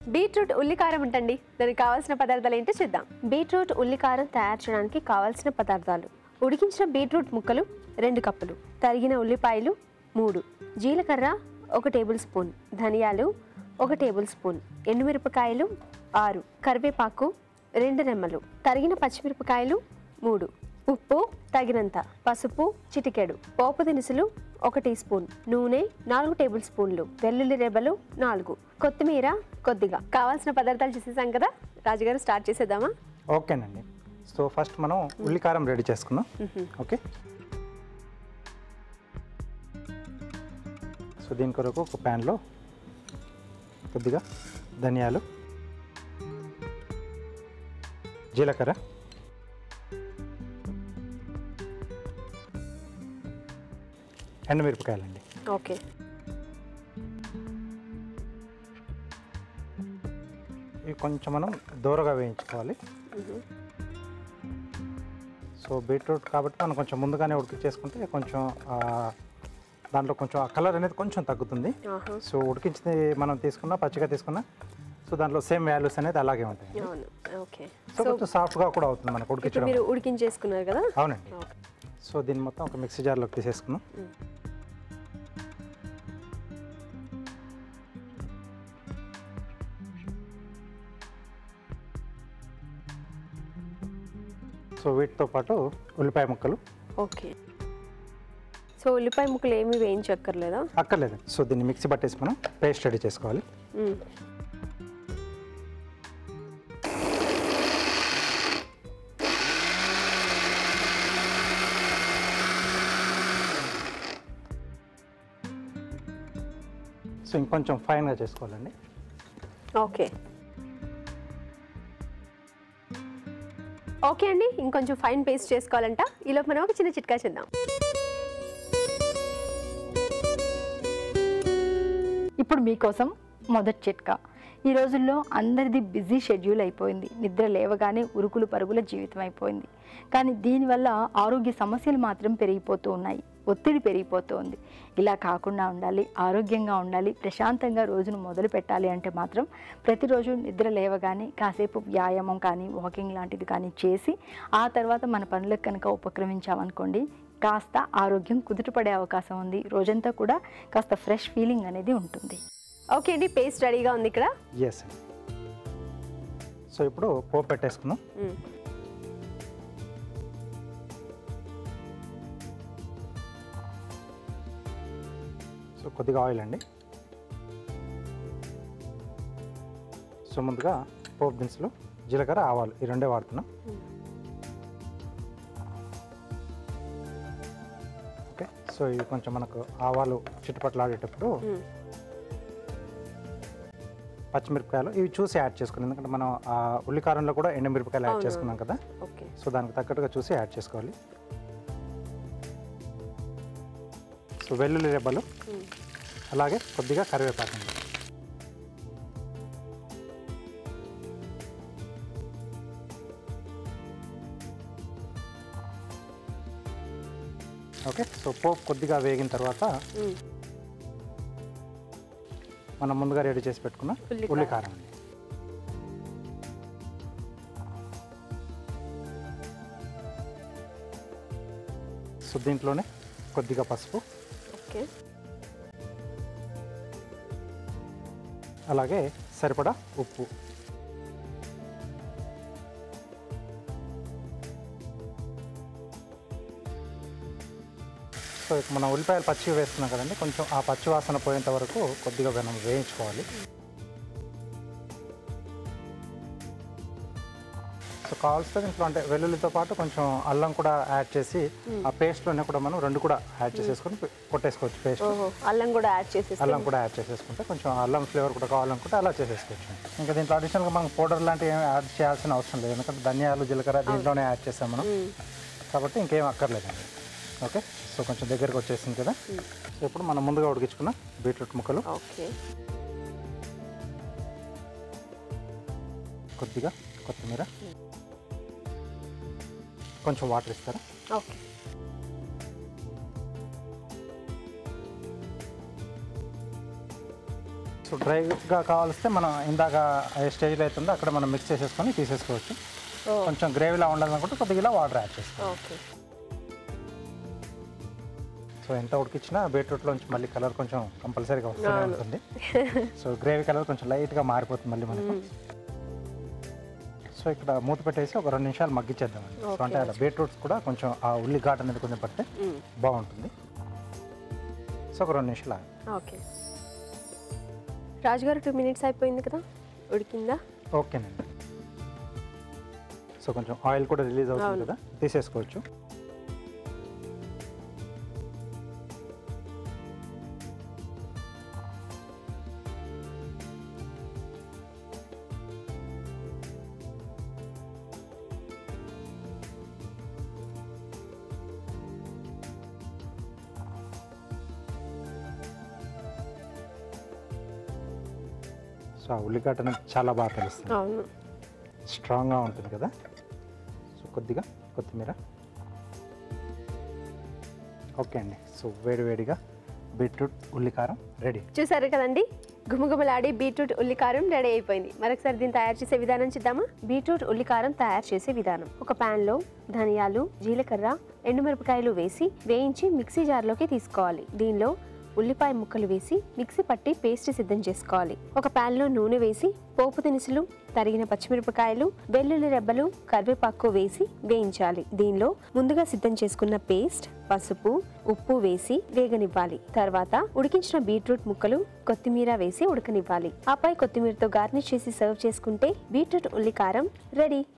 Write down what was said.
Beetroot ఉల్లికారం ఉంటండి దానికి కావాల్సిన పదార్థాలు ఏంటో చూద్దాం బీట్రూట్ ఉల్లికారం తయారు చేయడానికి కావాల్సిన పదార్థాలు ఉడికించిన బీట్రూట్ ముక్కలు రెండు కప్పులు తరిగిన ఉల్లిపాయలు మూడు జీలకర్ర ఒక టేబుల్ స్పూన్ ధనియాలు ఒక టేబుల్ స్పూన్ ఎండుమిరపకాయలు ఆరు కరివేపాకు రెండు రెమ్మలు తరిగిన పచ్చిమిరపకాయలు మూడు ఉప్పు తగినంత పసుపు చిటికెడు పోపు దినుసులు ఒక టీ స్పూన్ నూనె నాలుగు టేబుల్ స్పూన్లు వెల్లుల్లి రెబ్బలు నాలుగు కొత్తిమీర కొద్దిగా కావాల్సిన పదార్థాలు చేసేసాం కదా రాజుగారు స్టార్ట్ చేసేద్దామా ఓకేనండి సో ఫస్ట్ మనం ఉల్లికారం రెడీ చేసుకుందాం ఓకే సో దీని కొరకు ఒక ప్యాన్లో కొద్దిగా ధనియాలు జీలకర్ర ఎండుమిరపకాయలండి ఓకే ఇవి కొంచెం మనం దూరగా వేయించుకోవాలి సో బీట్రూట్ కాబట్టి మనం కొంచెం ముందుగానే ఉడికించేసుకుంటే కొంచెం ఆ, దాంట్లో కొంచెం ఆ కలర్ అనేది కొంచెం తగ్గుతుంది ఆహా. సో ఉడికించింది మనం తీసుకున్నా పచ్చిగా తీసుకున్నా సో దాంట్లో సేమ్ వాల్యూస్ అనేది అలాగే ఉంటాయి అవును ఓకే సో కొంచెం సాఫ్ట్గా కూడా అవుతుంది మనకు ఇప్పుడు ఉడికించడం మీరు ఉడికించేసుకున్నారు కదా అవునండి ఓకే. సో దీన్ని మొత్తం ఒక మిక్సీ జార్లోకి తీసేసుకున్నాం సో వీటితో పాటు ఉల్లిపాయ ముక్కలు ఓకే సో ఉల్లిపాయ ముక్కలు ఏమీ వేయించక్కర్లేదా అక్కర్లేదు సో దీన్ని మిక్సీ పట్టేసి మనం పేస్ట్ రెడీ చేసుకోవాలి మ్మ్. సో ఇంకొంచెం ఫైన్గా చేసుకోవాలండి ఓకే ఓకే అండి ఇంకొంచెం ఫైన్ పేస్ట్ చేసుకోవాలంట ఈలోపు మనం ఒక చిన్న చిట్కా చేద్దాం ఇప్పుడు మీకోసం మొదటి చిట్కా ఈ రోజుల్లో అందరిది బిజీ షెడ్యూల్ అయిపోయింది నిద్ర లేవగానే ఉరుకులు పరుగుల జీవితం అయిపోయింది కానీ దీనివల్ల ఆరోగ్య సమస్యలు మాత్రం పెరిగిపోతూ ఉన్నాయి ఒత్తిడి పెరిగిపోతూ ఉంది ఇలా కాకుండా ఉండాలి ఆరోగ్యంగా ఉండాలి ప్రశాంతంగా రోజును మొదలు పెట్టాలి అంటే మాత్రం ప్రతిరోజు నిద్ర లేవగానే కాసేపు వ్యాయామం కానీ వాకింగ్ లాంటిది కానీ చేసి ఆ తర్వాత మన పనులకు కనుక ఉపక్రమించామనుకోండి కాస్త ఆరోగ్యం కుదుటపడే అవకాశం ఉంది రోజంతా కూడా కాస్త ఫ్రెష్ ఫీలింగ్ అనేది ఉంటుంది ఓకే అండి పేస్ట్ రెడీగా ఉంది ఇక్కడ ఎస్ సో ఇప్పుడు పోపు పెట్టేసుకుందాం మ్మ్. సో కొద్దిగా ఆయిల్ అండి సో ముందుగా పోపు దినుసులు జీలకర్ర ఆవాలు ఈ రెండే వాడుతున్నాం ఓకే సో ఇవి కొంచెం మనకు ఆవాలు చిట్టుపట్లాడేటప్పుడు మ్మ్. పచ్చిమిరపకాయలు ఇవి చూసి యాడ్ చేసుకున్నాం ఎందుకంటే మనం ఆ ఉల్లికారంలో కూడా ఎండుమిరపకాయలు యాడ్ అవును. చేసుకున్నాం కదా ఓకే సో దానికి తగ్గట్టుగా చూసి యాడ్ చేసుకోవాలి సో వెల్లుల్లి రెబ్బలు మ్మ్. అలాగే కొద్దిగా కరివేపాకు అండి. ఓకే సో పోపు కొద్దిగా వేగిన తర్వాత మ్మ్. మనం ముందుగా రెడీ చేసి పెట్టుకున్న ఉల్లికారం. ఉల్లికారం అండి సో దీంట్లోనే కొద్దిగా పసుపు ఓకే అలాగే సరిపడా ఉప్పు సో ఇక మనం ఉల్లిపాయలు పచ్చి వేస్తున్నాం కదండి కొంచెం ఆ పచ్చి వాసన పోయేంత వరకు కొద్దిగా మనం వేయించుకోవాలి సో కావాల్సిన దీంట్లో అంటే వెల్లుల్లితో పాటు కొంచెం అల్లం కూడా యాడ్ చేసి ఆ పేస్ట్లోనే కూడా మనం రెండు కూడా యాడ్ చేసేసుకొని కొట్టేసుకోవచ్చు పేస్ట్ ఓహో అల్లం కూడా యాడ్ చేసేసి అల్లం కూడా యాడ్ చేసేసుకుంటే కొంచెం అల్లం ఫ్లేవర్ కూడా కావాలనుకుంటే అలా చేసేసుకోవచ్చు ఇంకా దీంట్లో అడిషనల్గా మనం పౌడర్ లాంటివి ఏమి యాడ్ చేయాల్సిన అవసరం లేదు ఎందుకంటే ధనియాలు జీలకర్ర దీంట్లోనే యాడ్ చేసాం మనం కాబట్టి ఇంకేం అక్కర్లేదండి ఓకే సో కొంచెం దగ్గరకు వచ్చేసింది కదా సో ఇప్పుడు మనం ముందుగా ఉడికించుకున్న బీట్రూట్ ముక్కలు ఓకే కొద్దిగా కొత్తిమీర కొంచెం వాటర్ ఇస్తారా ఓకే సో సో డ్రైగా కావాలిస్తే మనం ఇందాక ఏ స్టేజ్లో అవుతుందో అక్కడ మనం మిక్స్ చేసేసుకొని తీసేసుకోవచ్చు ఓ కొంచెం గ్రేవీలా ఉండాలనుకుంటే కొద్దిగా ఇలా వాటర్ యాడ్ చేసుకోవాలి ఓకే సో ఎంత ఉడికిచ్చినా బీట్రూట్లోంచి మళ్ళీ కలర్ కొంచెం కంపల్సరీగా వస్తూనే ఉంటుంది సో గ్రేవీ కలర్ కొంచెం లైట్గా మారిపోతుంది మళ్ళీ మనకు సో ఇక్కడ మూత పెట్టేసి ఒక రెండు నిమిషాలు మగ్గించేద్దామండి సో అంటే అలా బీట్రూట్స్ కూడా కొంచెం ఆ ఉల్లి ఘాట్ అనేది కొంచెం పడితే మ్మ్. బాగుంటుంది సో ఒక రెండు నిమిషాలు ఆగండి. ఓకే రాజుగారు టూ మినిట్స్ అయిపోయింది కదా ఉడికిందా ఓకేనండి సో కొంచెం ఆయిల్ కూడా రిలీజ్ అవుతుంది కదా తీసేసుకోవచ్చు సో ఆ ఉల్లిగడ్డ అనేది చాలా బాగా తెలుస్తుంది అవును స్ట్రాంగ్గా ఉంటుంది కదా సో కొద్దిగా కొత్తిమీర ఓకే అండి సో వేడి వేడిగా బీట్రూట్ ఉల్లికారం రెడీ చూసారు కదండి గుమగుమలాడి బీట్రూట్ ఉల్లికారం రెడీ అయిపోయింది మరొకసారి దీన్ని తయారు చేసే విధానం చూద్దామా బీట్రూట్ ఉల్లికారం తయారు చేసే విధానం ఒక పాన్ లో ధనియాలు జీలకర్ర ఎండుమిరపకాయలు వేసి వేయించి మిక్సీ జార్లోకి తీసుకోవాలి దీనిలో ఉల్లిపాయ ముక్కలు వేసి మిక్సీ పట్టి పేస్ట్ సిద్ధం చేసుకోవాలి ఒక పాన్ లో నూనె వేసి పోపు దినుసులు తరిగిన పచ్చిమిరపకాయలు వెల్లుల్లి రెబ్బలు కరివేపాకు వేసి వేయించాలి దీనిలో ముందుగా సిద్ధం చేసుకున్న పేస్ట్ పసుపు ఉప్పు వేసి వేగనివ్వాలి తర్వాత ఉడికించిన బీట్రూట్ ముక్కలు కొత్తిమీర వేసి ఉడకనివ్వాలి ఆపై కొత్తిమీరతో గార్నిష్ చేసి సర్వ్ చేసుకుంటే బీట్రూట్ ఉల్లికారం రెడీ